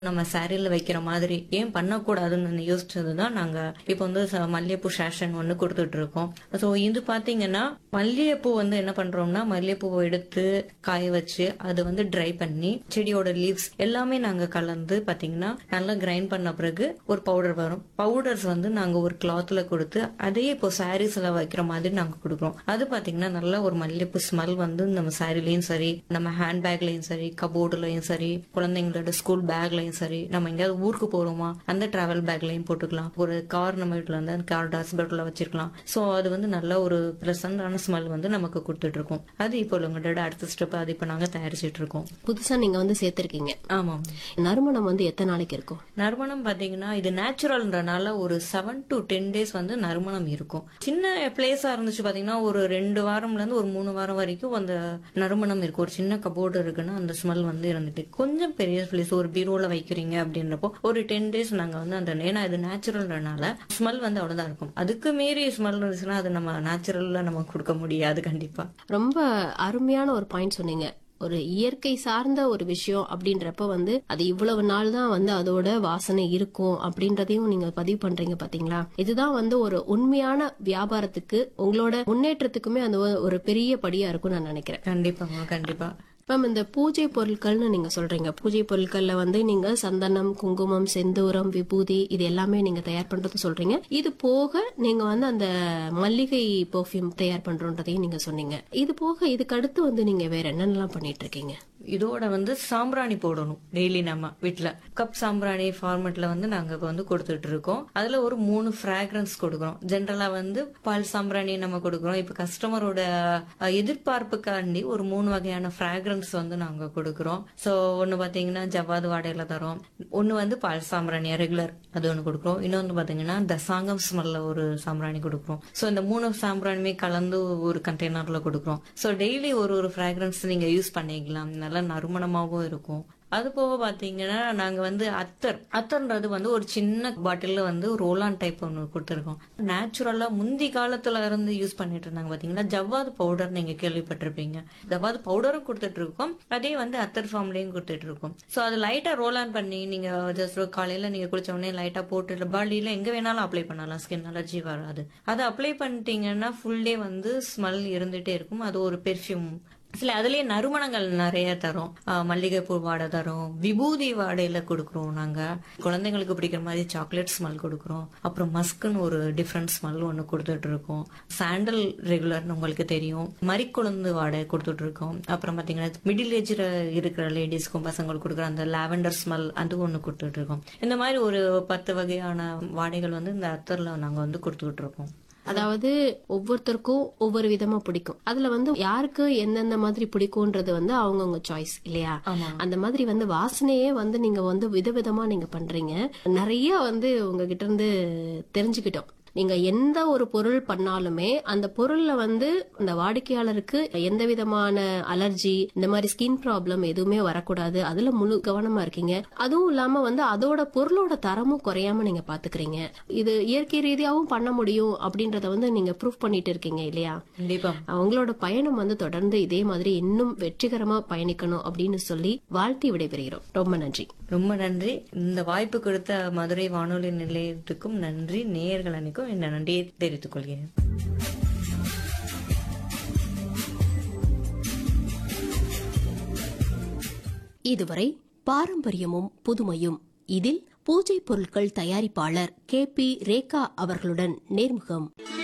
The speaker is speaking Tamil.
நம்ம சாரியில வைக்கிற மாதிரி ஏன் பண்ணக்கூடாதுன்னு யோசிச்சது தான் நாங்க இப்போ வந்து ச- மல்லிகைப்பூ சேஷன் ஒன்று கொடுத்துட்டு இருக்கோம் ஸோ இது பாத்தீங்கன்னா மல்லிகைப்பூ வந்து என்ன பண்றோம்னா மல்லிகைப்பூவை எடுத்து காய வச்சு அது வந்து ட்ரை பண்ணி செடியோட லீவ்ஸ் எல்லாமே நாங்க கலந்து பாத்தீங்கன்னா நல்லா கிரைண்ட் பண்ண பிறகு ஒரு பவுடர் வரும் பவுடர்ஸ் வந்து நாங்க ஒரு கிளாத்ல கொடுத்து அதையே இப்போ சாரீஸ்ல வைக்கிற மாதிரி நாங்க கொடுக்குறோம் அது பாத்தீங்கன்னா நல்ல ஒரு மல்லிகைப்பூ ஸ்மெல் வந்து நம்ம சாரிலையும் சரி நம்ம ஹேண்ட் பேக்லயும் சரி கபோர்டுலயும் சரி குழந்தைங்களோட ஸ்கூல் பேக்லயும் சரி நம்ம எங்கேயாவது ஊருக்கு போறோமா அந்த டிராவல் பேக்லயும் போட்டுக்கலாம் ஒரு கார் நம்ம வீட்டுல வந்து அந்த கார் டாஸ்பெட்ல வச்சிருக்கலாம் சோ அது வந்து நல்ல ஒரு பிளசண்டான ஸ்மெல் வந்து நமக்கு கொடுத்துட்டு இருக்கோம் அது இப்போ உங்களோட அடுத்த ஸ்டெப் அது இப்போ நாங்க தயாரிச்சிட்டு இருக்கோம் புதுசா நீங்க வந்து சேர்த்திருக்கீங்க ஆமாம் நறுமணம் வந்து எத்தனை நாளைக்கு இருக்கும் நறுமணம் பாத்தீங்கன்னா இது நேச்சுரல்ன்றனால ஒரு செவன் டு டென் டேஸ் வந்து நறுமணம் இருக்கும் சின்ன பிளேஸா இருந்துச்சு பாத்தீங்கன்னா ஒரு ரெண்டு வாரம்ல இருந்து ஒரு மூணு வாரம் வரைக்கும் அந்த நறுமணம் இருக்கும் ஒரு சின்ன கபோர்டு இருக்குன்னா அந்த ஸ்மெல் வந்து இருந்துட்டு கொஞ்சம் பெரிய பிளேஸ் ஒரு பீரோல வைக்கிறீங்க அப்படின்றப்போ ஒரு டென் டேஸ் நாங்க வந்து அந்த ஏன்னா இது நேச்சுரல்ன்றனால ஸ்மெல் வந்து அவ்வளவுதான் இருக்கும் அதுக்கு மீறி ஸ்மெல் இருந்துச்சுன்னா அது நம்ம நேச்சுரல்ல நம்ம கொடுக்க முடியாது கண்டிப்பா ரொம்ப அருமையான ஒரு பாயிண்ட் சொன்னீங்க ஒரு இயற்கை சார்ந்த ஒரு விஷயம் அப்படின்றப்ப வந்து அது இவ்வளவு நாள் தான் வந்து அதோட வாசனை இருக்கும் அப்படின்றதையும் நீங்க பதிவு பண்றீங்க பாத்தீங்களா இதுதான் வந்து ஒரு உண்மையான வியாபாரத்துக்கு உங்களோட முன்னேற்றத்துக்குமே அந்த ஒரு- ஒரு பெரிய படியா இருக்கும் நான் நினைக்கிறேன் கண்டிப்பாங்க கண்டிப்பா மேம் இந்த பூஜை பொருட்கள்னு நீங்க சொல்றீங்க பூஜை பொருட்கள்ல வந்து நீங்க சந்தனம் குங்குமம் செந்தூரம் விபூதி இது எல்லாமே நீங்க தயார் பண்றது சொல்றீங்க இது போக நீங்க வந்து அந்த மல்லிகை பெர்ஃப்யூம் தயார் பண்றோன்றதையும் நீங்க சொன்னீங்க இது போக இதுக்கு அடுத்து வந்து நீங்க வேற என்னென்னலாம் பண்ணிட்டு இருக்கீங்க இதோட வந்து சாம்பிராணி போடணும் டெய்லி நம்ம வீட்ல கப் சாம்பிராணி ஃபார்மேட்ல வந்து நாங்க இப்ப வந்து கொடுத்துட்டு இருக்கோம் அதுல ஒரு மூணு ஃப்ராக்ரன்ஸ் கொடுக்குறோம் ஜென்ரலா வந்து பால் சாம்பிராணி நம்ம கொடுக்குறோம் இப்ப கஸ்டமரோட அஹ், எதிர்பார்ப்புக்காண்டி ஒரு மூணு வகையான ஃப்ராக்ரன்ஸ் வந்து நாங்க கொடுக்குறோம் சோ ஒன்னு பாத்தீங்கன்னா ஜவ்வாது வாடையில தரோம் ஒன்னு வந்து பால் சாம்பிராணி ரெகுலர் அது ஒன்னு கொடுக்குறோம் இன்னொன்னு பாத்தீங்கன்னா தசாங்கம் ஸ்மெல்ல ஒரு சாம்பிராணி கொடுக்குறோம் சோ இந்த மூணு சாம்பிராணியுமே கலந்து ஒரு கண்டெய்னர்ல கொடுக்குறோம் சோ டெய்லி ஒரு ஒரு ஃப்ராக்ரன்ஸ் நீங்க யூஸ் பண்ணிக்கலாம் நல்ல நறுமணமாவும் இருக்கும் அது போக பாத்தீங்கன்னா நாங்க வந்து அத்தர் அத்தர்ன்றது வந்து ஒரு சின்ன பாட்டில்ல வந்து ரோலான் டைப் ஒன்று கொடுத்துருக்கோம் நேச்சுரலா முந்தி காலத்துல இருந்து யூஸ் பண்ணிட்டு இருந்தாங்க பாத்தீங்கன்னா ஜவ்வாது பவுடர் நீங்க கேள்விப்பட்டிருப்பீங்க ஜவ்வாது பவுடரும் கொடுத்துட்டு இருக்கோம் அதே வந்து அத்தர் ஃபார்ம்லயும் கொடுத்துட்டு இருக்கோம் சோ அது லைட்டா ரோல் ஆன் பண்ணி நீங்க ஜஸ்ட் காலையில நீங்க குளிச்ச உடனே லைட்டா போட்டு பாடியில எங்க வேணாலும் அப்ளை பண்ணலாம் ஸ்கின் அலர்ஜி வராது அதை அப்ளை பண்ணிட்டீங்கன்னா ஃபுல் டே வந்து ஸ்மெல் இருந்துட்டே இருக்கும் அது ஒரு பெர்ஃப்யூம் சில அதுலயே நறுமணங்கள் நிறைய தரும் ஆஹ் மல்லிகைப்பூ வாடை தரும் விபூதி வாடையில கொடுக்குறோம் நாங்க குழந்தைங்களுக்கு பிடிக்கிற மாதிரி சாக்லேட் ஸ்மெல் கொடுக்குறோம் அப்புறம் மஸ்க்குன்னு ஒரு டிஃப்ரெண்ட் ஸ்மெல் ஒன்று கொடுத்துட்டு இருக்கோம் சாண்டல் ரெகுலர்னு உங்களுக்கு தெரியும் மறிக்குழுந்து வாடை கொடுத்துட்டு இருக்கோம் அப்புறம் பாத்தீங்கன்னா மிடில் ஏஜ்ல இருக்கிற லேடிஸ்க்கும் பசங்களுக்கு கொடுக்குற அந்த லாவெண்டர் ஸ்மெல் அது ஒன்று கொடுத்துட்டு இருக்கோம் இந்த மாதிரி ஒரு பத்து வகையான வாடைகள் வந்து இந்த அத்தர்ல நாங்க வந்து கொடுத்துக்கிட்டு இருக்கோம் அதாவது ஒவ்வொருத்தருக்கும் ஒவ்வொரு விதமா பிடிக்கும் அதுல வந்து யாருக்கு எந்தெந்த மாதிரி பிடிக்கும்ன்றது வந்து அவங்கவுங்க சாய்ஸ் இல்லையா ஆமா. அந்த மாதிரி வந்து வாசனையே வந்து நீங்க வந்து விதவிதமா நீங்க பண்றீங்க நிறைய வந்து உங்ககிட்ட இருந்து தெரிஞ்சுக்கிட்டோம் நீங்க எந்த ஒரு பொருள் பண்ணாலுமே அந்த பொருள்ல வந்து அந்த வாடிக்கையாளருக்கு எந்த விதமான அலர்ஜி இந்த மாதிரி ஸ்கின் ப்ராப்ளம் எதுவுமே வரக்கூடாது அதுல முழு கவனமா இருக்கீங்க அதுவும் இல்லாம வந்து அதோட பொருளோட தரமும் குறையாம நீங்க பாத்துக்கிறீங்க இது இயற்கை ரீதியாவும் பண்ண முடியும் அப்படின்றத வந்து நீங்க ப்ரூவ் பண்ணிட்டு இருக்கீங்க இல்லையா கண்டிப்பா அவங்களோட பயணம் வந்து தொடர்ந்து இதே மாதிரி இன்னும் வெற்றிகரமா பயணிக்கணும் அப்படின்னு சொல்லி வாழ்த்தி விடைபெறுகிறோம் ரொம்ப நன்றி ரொம்ப நன்றி இந்த வாய்ப்பு கொடுத்த மதுரை வானொலி நிலையத்துக்கும் நன்றி நேயர்கள் அனைக்கும் இந்த நன்றியை தெரிவித்துக் கொள்கிறேன் இதுவரை பாரம்பரியமும் புதுமையும் இதில் பூஜை பொருட்கள் தயாரிப்பாளர் கே பி ரேகா அவர்களுடன் நேர்முகம்